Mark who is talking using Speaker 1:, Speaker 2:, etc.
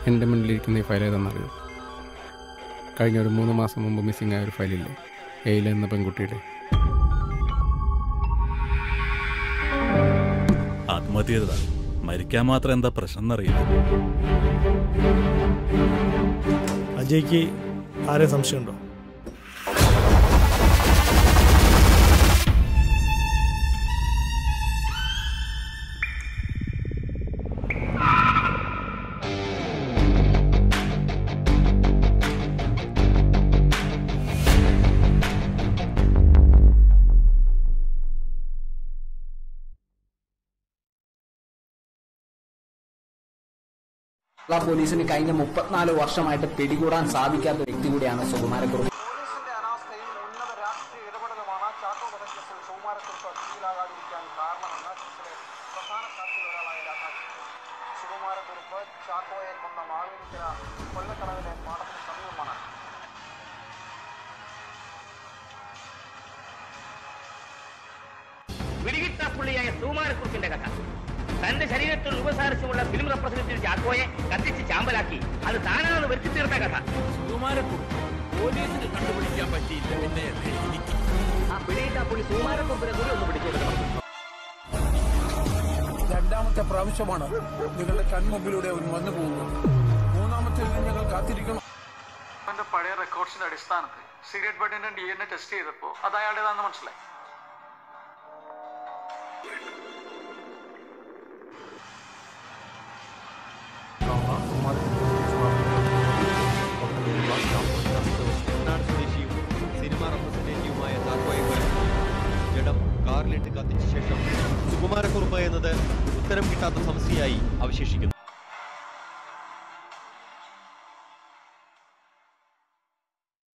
Speaker 1: എൻ്റെ മുന്നിലിരിക്കുന്ന ഈ ഫയൽ ഏതെന്നറിയോ കഴിഞ്ഞ ഒരു മൂന്ന് മാസം മുമ്പ് മിസ്സിംഗ് ആയ ഒരു ഫയലില്ലേ എയില എന്ന പെൺകുട്ടിയുടെ
Speaker 2: ആത്മഹത്യ ചെയ്തതാ മരിക്കാൻ മാത്രം എന്താ പ്രശ്നം എന്നറിയില്ല
Speaker 3: അജയ്ക്ക് ആരെ സംശയമുണ്ടോ
Speaker 4: കേരള പോലീസിന് കഴിഞ്ഞ മുപ്പത്തിനാല് വർഷമായിട്ട് പിടികൂടാൻ സാധിക്കാത്ത വ്യക്തി കൂടിയാണ് സുകുമാരക്കുറുപ്പ്
Speaker 5: പോലീസിന്റെ അനാസ്ഥയും ഉന്നത രാഷ്ട്രീയ ഇടപെടലുമാണ് ചാക്കോ വധക്കേസിൽ സുകുമാരക്കുറിപ്പ് പിടിയിലാകാതിരിക്കാൻ കാരണമെന്ന് കേസിലെ പ്രധാന സാക്ഷിയിൽ ഒരാളായ രാധാകൃഷ്ണൻ സുകുമാരക്കുറിപ്പ് ചാക്കോയെ കൊന്ന മാവേലിക്കര കൊല്ലക്കടവിലെ പാടത്തിന് സമീപമാണ്
Speaker 6: പിടികിട്ട പുള്ളിയായ സുകുമാരക്കുറിപ്പിന്റെ കഥ തന്റെ ശരീരത്തിൽ ഉപസാരിച്ചുമുള്ള ഫിലിം റെപ്രസെന്റേറ്റീവ് ചാക്കോയെ കത്തിച്ച് ചാമ്പലാക്കി അത് താനാണെന്ന് വരുത്തി തീർത്ത കഥ പോലീസിന് കണ്ടുപിടിക്കാൻ പറ്റിയില്ല പിന്നെ ആ പിടികിട്ട പുള്ളി സുകുമാരക്കുറിപ്പിനെ കൂടി ഒന്ന് പിടിച്ചെടുക്കണം
Speaker 7: രണ്ടാമത്തെ പ്രാവശ്യമാണ് നിങ്ങളുടെ കൺമുമ്പിലൂടെ അവൻ വന്നു പോകുന്നത് മൂന്നാമത്തെ ഞങ്ങൾ കാത്തിരിക്കണം
Speaker 5: അവന്റെ പഴയ റെക്കോർഡ്സിന്റെ അടിസ്ഥാനത്തിൽ സിഗരറ്റ് ബഡിന്റെ ഡി എൻ എ ടെസ്റ്റ് ചെയ്തപ്പോൾ അത് അയാളുടേതാണെന്ന് മനസ്സിലായി
Speaker 8: തമിഴ്നാട് സ്വദേശിയും സിനിമ റെപ്രസെന്റേറ്റീവുമായ ചാക്കോയെ കൊലപ്പെടുത്തി ജഡം കാറിലിട്ട് കത്തിച്ച ശേഷം സുകുമാരക്കുറുപ്പ് എന്നത് ഉത്തരം കിട്ടാത്ത സമസ്യയായി അവശേഷിക്കുന്നു